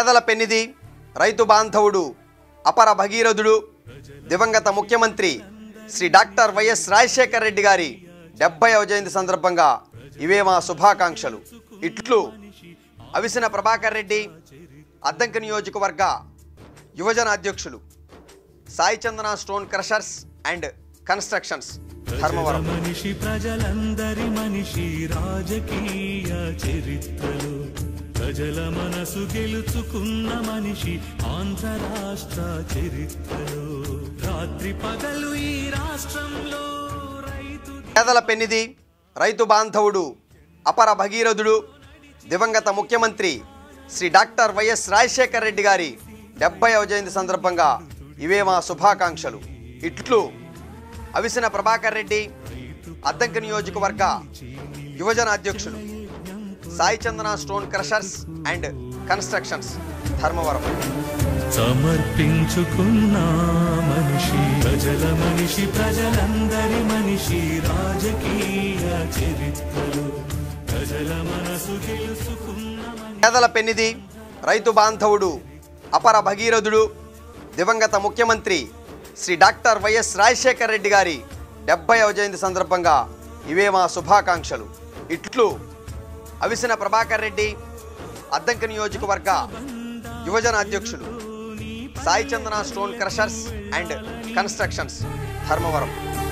పేదల పెన్నిది రైతు బాంధవుడు అపర భగీరథుడు దివంగత ముఖ్యమంత్రి శ్రీ డాక్టర్ వైఎస్ రాజశేఖర రెడ్డి గారి డెబ్బైవ జయంతి సందర్భంగా ఇవే మా శుభాకాంక్షలు ఇట్లు అవిసిన ప్రభాకర్ రెడ్డి అద్దంకి నియోజకవర్గ యువజన అధ్యక్షులు Sai Chandana stone crushers and constructions Dharmavaram మనిషి ప్రజలందరి మనిషి రాజకీయ చరిత్రలో ప్రజల మనసు గెలుచుకున్న మనిషి ఆంధ్ర రాష్ట్ర చరిత్రలో రాత్రి పగలు ఈ రాష్ట్రంలో రైతు పేదల పెన్నిది రైతు బాంధవుడు అపర భగీరథుడు దివంగత ముఖ్యమంత్రి శ్రీ డాక్టర్ వైఎస్ రాజశేఖర రెడ్డి గారి డెబ్బైవ జయంతి సందర్భంగా ఇవే మా శుభాకాంక్షలు ఇట్లు అవిసిన ప్రభాకర్ రెడ్డి అద్దంకి నియోజకవర్గ యువజన అధ్యక్షులు Sai Chandana stone crushers and constructions Dharmavaram సమర్పించుకున్న మనిషి ప్రజల మనిషి ప్రజలందరి మనిషి రాజకీయ చరిత్రలో ప్రజల మనసు గెలుచుకున్న మనిషి పేదల పెన్నిది రైతు బాంధవుడు అపర భగీరథుడు దివంగత ముఖ్యమంత్రి శ్రీ డాక్టర్ వైఎస్ రాజశేఖర రెడ్డి గారి డెబ్బైవ జయంతి సందర్భంగా ఇవే మా శుభాకాంక్షలు ఇట్లు అవిసిన ప్రభాకర్ రెడ్డి అద్దంకి నియోజకవర్గ యువజన అధ్యక్షులు Sai Chandana stone crushers and constructions Dharmavaram